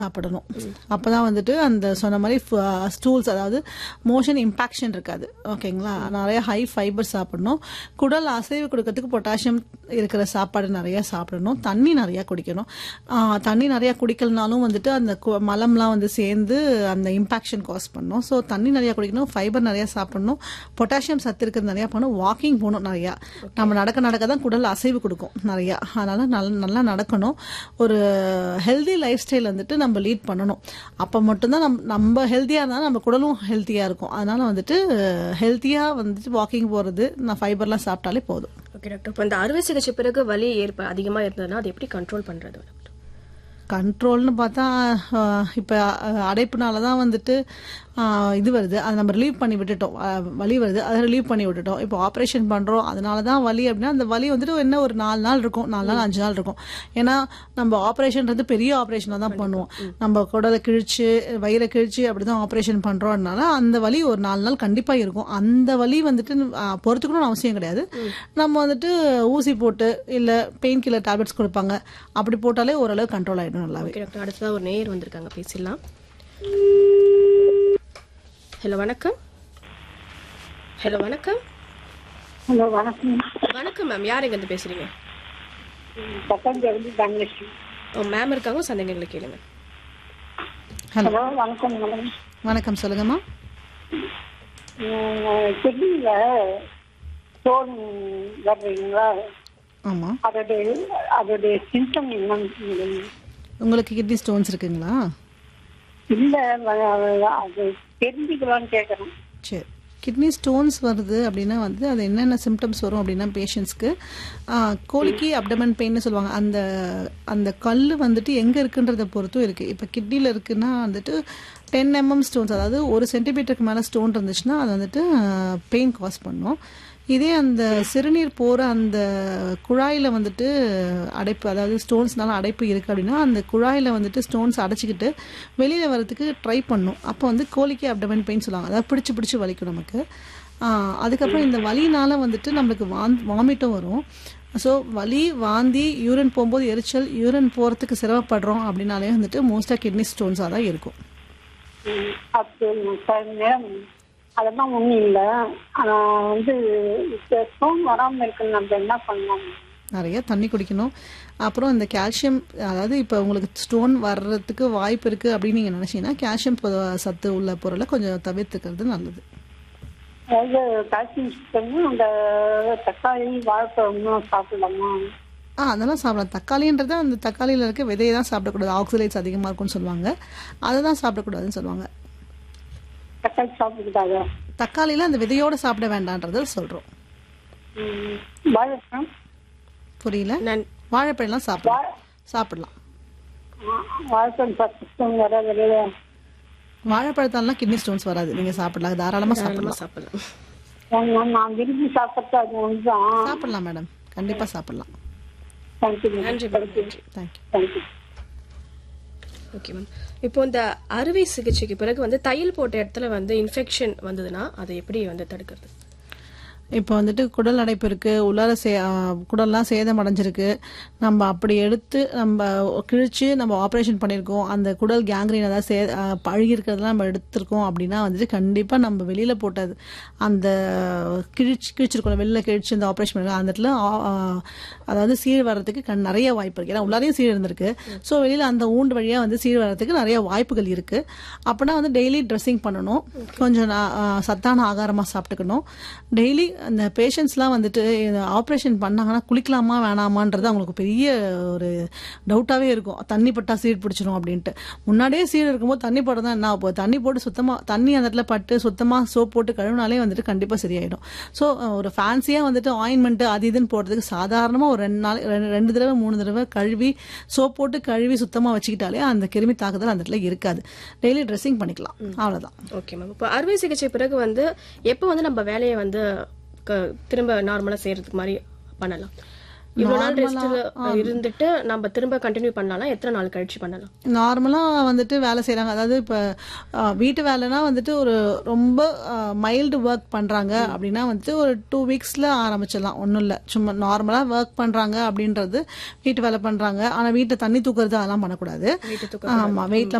சாப்பிடணும் அப்பதான் வந்துட்டு அந்த சொன்ன மாதிரி ஸ்டூல்ஸ் அதாவது மோஷன் இம்பாக்ஷன் இருக்காது ஓகேங்களா நிறைய ஹை ஃபைபர் சாப்பிடணும் குடல் அசைவு கொடுக்கறதுக்கு பொட்டாசியம் இருக்கிற சாப்பாடு நிறைய சாப்பிடணும் தண்ணி நிறைய குடிக்கணும் ஆஹ் தண்ணி நிறைய குடிக்கலனாலும் வந்துட்டு அந்த கு- மலம்லாம் வந்து சேர்ந்து அந்த இம்பாக்ஷன் காஸ் பண்ணும் ஸோ தண்ணி நிறைய குடிக்கணும் ஃபைபர் நிறைய சாப்பிடணும் பொட்டாசியம் சத்து இருக்கிறது நிறைய பண்ணணும் வாக்கிங் போகணும் நிறையா நம்ம நடக்க நடக்க தான் குடல் அசைவு கொடுக்கும் நிறையா அதனால நல்ல நல்லா நடக்கணும் ஒரு ஹெல்தி லைஃப் ஸ்டைல் வந்துட்டு நம்ம லீட் பண்ணணும் அப்போ மட்டும்தான் நம்ம நம்ம ஹெல்த்தியாக இருந்தால் நம்ம குடலும் ஹெல்த்தியாக இருக்கும் அதனால வந்துட்டு ஹெல்த்தியாக வந்துட்டு வாக்கிங் போகிறது நான் ஃபைபர்லாம் சாப்பிட்டாலே போதும் ஓகே டாக்டர் இப்போ இந்த அறுவை சிகிச்சை பிறகு வலி ஏற்ப அதிகமா இருந்ததுன்னா அதை எப்படி கண்ட்ரோல் பண்றது கண்ட்ரோல்னு பார்த்தா ஆஹ், இப்ப அஹ், அடைப்புனால தான் வந்துட்டு ஆஹ், இது வருது அதை நம்ம ரிலீவ் பண்ணி விட்டுட்டோம் ஆஹ், வலி வருது அதை ரிலீவ் பண்ணி விட்டுட்டோம் இப்போ ஆப்ரேஷன் பண்றோம் அதனால தான் வலி அப்படின்னா அந்த வலி வந்துட்டு என்ன ஒரு நாலு நாள் இருக்கும் நாலு நாள் அஞ்சு நாள் இருக்கும் ஏன்னா நம்ம ஆப்ரேஷன்றது பெரிய ஆப்ரேஷனாக தான் பண்ணுவோம் நம்ம குடலை கிழிச்சு வயிறை கிழிச்சு அப்படிதான் ஆப்ரேஷன் பண்றோம்னால அந்த வலி ஒரு நாலு நாள் கண்டிப்பா இருக்கும் அந்த வலி வந்துட்டு ஆஹ், பொறுத்துக்கணும்னு அவசியம் கிடையாது நம்ம வந்துட்டு ஊசி போட்டு இல்ல பெயின் கில்லர் டேப்லெட்ஸ் கொடுப்பாங்க அப்படி போட்டாலே ஓரளவு கண்ட்ரோல் ஆயிடும் நல்லாவே ஓகே டாக்டர் அடுத்ததா ஒரு நேயர் வந்திருக்காங்க பேசிடலாம் ஹலோ வணக்கம் ஹலோ வணக்கம் ஹலோ வணக்கம் வணக்கம் மேம் யார் எங்க இருந்து பேசுறீங்க பத்தாஞ்சேரி தனலட்சுமி ஓ மேம் இருக்காங்க சந்தேகங்களை கேளுங்க ஹலோ ஹலோ வணக்கம் மேடம் வணக்கம் சொல்லுங்கம்மா கிட்னியில் ஸ்டோன் வர்றீங்களா ஆமா அதோடைய அதோடைய சிம்டம் என்னன்னு உங்களுக்கு கிட்னி ஸ்டோன்ஸ் இருக்குங்களா இல்லை அது தெரிஞ்சுக்கலான்னு கேட்குறேன் சரி கிட்னி ஸ்டோன்ஸ் வருது அப்படின்னா வந்து அது என்னென்ன சிம்டம்ஸ் வரும் அப்படின்னா பேஷண்ட்ஸ்க்கு கோழிக்கு அப்டமன் பெயின்னு சொல்லுவாங்க அந்த அந்த கல் வந்துட்டு எங்கே இருக்குன்றத பொறுத்தும் இருக்குது இப்போ கிட்னியில் இருக்குன்னா வந்துட்டு டென் எம்எம் ஸ்டோன்ஸ் அதாவது ஒரு சென்டிமீட்டருக்கு மேலே ஸ்டோன் இருந்துச்சுன்னா அது வந்துட்டு பெயின் காஸ் பண்ணும் இதே அந்த சிறுநீர் போகிற அந்த குழாயில் வந்துட்டு அடைப்பு அதாவது ஸ்டோன்ஸ்னால அடைப்பு இருக்குது அப்படின்னா அந்த குழாயில் வந்துட்டு ஸ்டோன்ஸ் அடைச்சிக்கிட்டு வெளியில் வரதுக்கு ட்ரை பண்ணும் அப்போ வந்து கோழிக்கு அப்டமன் பெயின் சொல்லுவாங்க அதாவது பிடிச்சி பிடிச்சி வலிக்கும் நமக்கு ஆஹ் அதுக்கப்புறம் இந்த வலினால வந்துட்டு நம்மளுக்கு வாந் வாமிட்டும் வரும் ஸோ வலி வாந்தி யூரின் போகும்போது எரிச்சல் யூரின் போகிறதுக்கு சிரமப்படுறோம் அப்படின்னாலே வந்துட்டு மோஸ்ட்டாக கிட்னி ஸ்டோன்ஸாக தான் இருக்கும் ம், அப்படி சார் மேடம் அதெல்லாம் ஒன்றும் இல்லை ஆனால் வந்து ஸ்டோன் வராமல் இருக்குன்னு நம்ம என்ன பண்ணலாம் நிறைய தண்ணி குடிக்கணும் அப்புறம் இந்த கால்சியம் அதாவது இப்போ உங்களுக்கு ஸ்டோன் வர்றதுக்கு வாய்ப்பு இருக்குது அப்படின்னு நீங்கள் நினச்சிங்கன்னா கால்சியம் பொ- சத்து உள்ள பொருளை கொஞ்சம் தவிர்த்துக்கிறது நல்லது அதாவது கால்சியம் சிஸ்டம் அந்த தக்காளி வாழைப்பழம்லாம் சாப்பிடலாமா ஆ அதெல்லாம் சாப்பிடலாம் தக்காளின்றது அந்த தக்காளியில் இருக்க விதையை தான் சாப்பிடக்கூடாது ஆக்சிலைட்ஸ் அதிகமாக இருக்கும்னு சொல்லுவாங்க அதை தான் சாப்பிடக்கூடாதுன்னு சொல்லுவாங்க தக்காளி சாப்பிடக்கூடாதா தக்காளியில் அந்த விதையோடு சாப்பிட வேண்டான்றதை சொல்கிறோம் ம், வாழைப்பழம் புரியல நான் வாழைப்பழம்லாம் சாப்பிடலாம் சாப்பிடலாம் ஆ, வாழைப்பழம் பத்து வர வெளியில வாழைப்பழத்தாலாம் கிட்னி ஸ்டோன்ஸ் வராது நீங்கள் சாப்பிடலாம் தாராளமாக தாராளமா சாப்பிடலாம் சாப்பிடலாம் நான் நான் விரும்பி சாப்பிட்றது அது ஒன்று தான் சாப்பிடலாம் மேடம் கண்டிப்பாக சாப்பிடலாம் தேங்க்யூ நன்றி மேம் நன்றி தேங்க்யூ தேங்க்யூ ஓகே மேம் இப்போ இந்த அறுவை சிகிச்சைக்கு பிறகு வந்து தையல் போட்ட இடத்துல வந்து இன்ஃபெக்ஷன் வந்ததுன்னா அதை எப்படி வந்து தடுக்கிறது இப்போ வந்துட்டு குடல் அடைப்பு இருக்கு உள்ளார சே ஆ, குடல்லாம் சேதம் அடைஞ்சிருக்கு நம்ம அப்படி எடுத்து நம்ம கிழிச்சு நம்ம ஆப்ரேஷன் பண்ணியிருக்கோம் அந்த குடல் கேங்க்ரீன் ஏதாவது சே ஆ, பழகி இருக்கிறதெல்லாம் நம்ம எடுத்திருக்கோம் அப்படின்னா வந்துட்டு கண்டிப்பாக நம்ம வெளியில் போட்டது அந்த கிழிச்சு கிழிச்சிருக்கோம் வெளியில் கிழிச்சு இந்த ஆப்ரேஷன் பண்ணிருக்கோம் அந்த இடத்துல ஆ, ஆ, அதாவது சீழ் வர்றதுக்கு கண் நிறைய வாய்ப்பு இருக்கு ஏன்னா உள்ளாரையும் சீழ் இருந்திருக்கு ஸோ வெளியில் அந்த ஊண்டு வழியாக வந்து சீழ் வர்றதுக்கு நிறைய வாய்ப்புகள் இருக்கு அப்படின்னா வந்து டெய்லி ட்ரெஸ்ஸிங் பண்ணணும் கொஞ்சம் நா- ஆ, சத்தான ஆகாரமாக சாப்பிட்டுக்கணும் டெய்லி அந்த பேஷண்ட்ஸ்லாம் வந்துட்டு ஆப்ரேஷன் பண்ணாங்கன்னா குளிக்கலாமா வேணாமான்றது அவங்களுக்கு பெரிய ஒரு டவுட்டாகவே இருக்கும் தண்ணி பட்டா சீடு பிடிச்சிரும் அப்படின்ட்டு முன்னாடியே சீடு இருக்கும்போது தண்ணி போட தான் என்ன ஆக போகுது தண்ணி போட்டு சுத்தமாக தண்ணி அந்த இடத்துல பட்டு சுத்தமாக சோப் போட்டு கழுவினாலே வந்துட்டு கண்டிப்பாக சரியாயிடும் ஸோ ஒரு ஃபேன்சியாக வந்துட்டு ஆயின்மெண்ட் அது இதுன்னு போடுறதுக்கு சாதாரணமாக ஒரு ரெண்டு நாள் ரெண்டு- ரெண்டு தடவை மூணு தடவை கழுவி சோப் போட்டு கழுவி சுத்தமாக வச்சுக்கிட்டாலே அந்த கிருமி தாக்குதல் அந்த இடத்துல இருக்காது டெய்லி ட்ரெஸ்ஸிங் பண்ணிக்கலாம் அவ்வளோதான் ஓகே மேம் இப்போ அறுவை சிகிச்சை பிறகு வந்து எப்போ வந்து நம்ம வேலையை வந்து க- திரும்ப நார்மலா செய்யறதுக்கு மாதிரி பண்ணலாம் இவ்வளவு நாள் ரெஸ்ட்ல இருந்துட்டு நம்ம திரும்ப கண்டினியூ பண்ணலாம் எத்தனை நாள் கழிச்சு பண்ணலாம் நார்மலாக வந்துட்டு வேலை செய்கிறாங்க அதாவது இப்போ வீட்டு வேலைனா வந்துட்டு ஒரு ரொம்ப மைல்டு ஒர்க் பண்ணுறாங்க அப்படின்னா வந்துட்டு ஒரு டூ வீக்ஸில் ஆரம்பிச்சிடலாம் ஒன்றும் இல்லை சும்மா நார்மலாக ஒர்க் பண்ணுறாங்க அப்படின்றது வீட்டு வேலை பண்ணுறாங்க ஆனால் வீட்டில் தண்ணி தூக்குறது அதெல்லாம் பண்ணக்கூடாது வீட்டு ஆமாம் வெயிட்லாம்